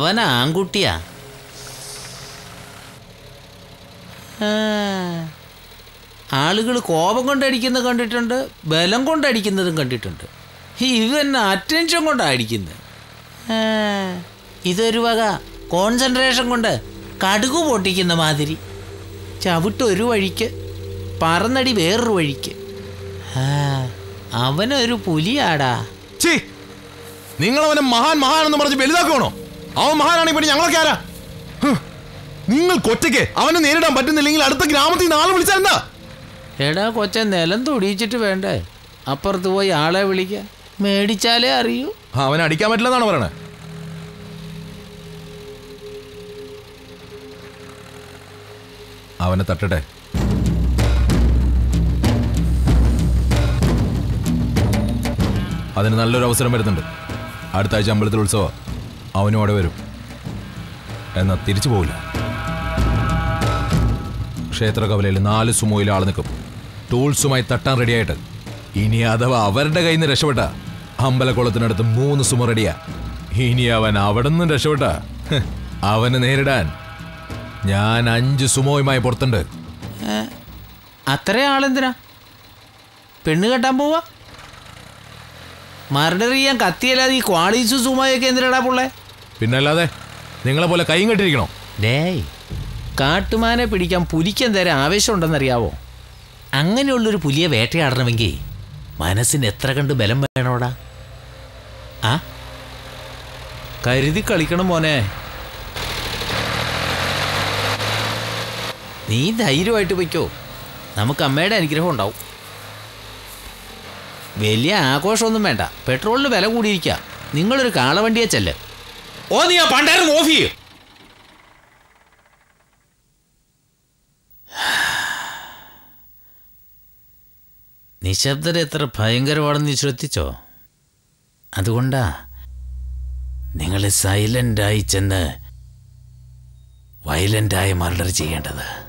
അവൻ ആൺകുട്ടിയാ ആ, ആളുകൾ കോപം കൊണ്ടടിക്കുന്നത് കണ്ടിട്ടുണ്ട് ബലം കൊണ്ടടിക്കുന്നതും കണ്ടിട്ടുണ്ട് ഇവൻ അറ്റൻഷൻ കൊണ്ടാണ് അടിക്കുന്നത് ആ, ഇതൊരു വക കോൺസെൻട്രേഷൻ കൊണ്ട് കടുകു പൊട്ടിക്കുന്ന മാതിരി ചവിട്ട് ഒരു വഴിക്ക് പറന്നടി വേറൊരു വഴിക്ക് ആ, അവനൊരു പുലിയാടാ ചീ നിങ്ങൾ അവനെ മഹാൻ മഹാൻ എന്ന് പറഞ്ഞ് വലുതാക്കണോ അവൻ മഹാനാണെങ്കിൽ പിന്നെ ഞങ്ങളൊക്കെ ആരാ ഹ്, നിങ്ങൾക്ക് ഒറ്റയ്ക്ക് അവനെ നേരിടാൻ പറ്റുന്നില്ലെങ്കിൽ അടുത്ത ഗ്രാമത്തിൽ നിന്ന് ആളെ വിളിച്ചാൽ എന്താ എടാ കൊച്ച നിലം തൊടിയിച്ചിട്ട് വേണ്ടേ അപ്പുറത്ത് പോയി ആളെ വിളിക്കാൻ മേടിച്ചാലേ അറിയൂ അവനെ അടിക്കാൻ പറ്റില്ലെന്നാണ് പറയണേ അവനെ തട്ടട്ടെ അതിന് നല്ലൊരു അവസരം വരുന്നുണ്ട് അടുത്ത ആഴ്ച അമ്പലത്തിൽ ഉത്സവം അവനും അവിടെ വരും എന്നാൽ തിരിച്ചു പോവില്ല ക്ഷേത്ര കവലയിൽ നാല് സുമോയിൽ ആൾ നിൽക്കും ടൂൾസുമായി തട്ടാൻ റെഡിയായിട്ട് ഇനി അഥവാ അവരുടെ കയ്യിൽ നിന്ന് രക്ഷപ്പെട്ട അമ്പലക്കുളത്തിനടുത്ത് മൂന്ന് സുമ റെഡിയാ ഇനി അവൻ അവിടെ നിന്നും രക്ഷപ്പെട്ട ഹ്, അവനെ നേരിടാൻ ഞാൻ അഞ്ച് സുമോയുമായി പുറത്തുണ്ട് അത്രേ ആളെന്തിനാ പെണ്ണ് കെട്ടാൻ പോവാ മർഡർ ചെയ്യാൻ കത്തിയല്ലാതെ ഈ ക്വാളീസും സുമയൊക്കെ എന്തിനാടാ പുള്ളേ പിന്നല്ലാതെ നിങ്ങളെ പോലെ കൈയും കെട്ടിരിക്കണോ ഡേയ് കാട്ടുമാനെ പിടിക്കാൻ പുലിക്ക് എന്തേരം ആവേശമുണ്ടെന്നറിയാവോ അങ്ങനെയുള്ളൊരു പുലിയെ വേട്ടയാടണമെങ്കിൽ മനസ്സിന് എത്ര കണ്ട് ബലം വേണോടാ ആ കരുതി കളിക്കണം മോനെ നീ ധൈര്യമായിട്ട് പൊയ്ക്കോ നമുക്ക് അമ്മയുടെ അനുഗ്രഹം ഉണ്ടാവും വലിയ ആഘോഷമൊന്നും വേണ്ട പെട്രോളിന് വില കൂടിയിരിക്കുക നിങ്ങളൊരു കാളവണ്ടിയെ ചെല്ല് ഓ നീ ആ പണ്ടായിരുന്നു ഓഫ് ചെയ്യും നിശബ്ദത എത്ര ഭയങ്കരമാണെന്ന് നീ ശ്രദ്ധിച്ചോ അതുകൊണ്ടാ നിങ്ങൾ സൈലൻ്റായി ചെന്ന് വയലൻ്റായി മർഡർ ചെയ്യേണ്ടത്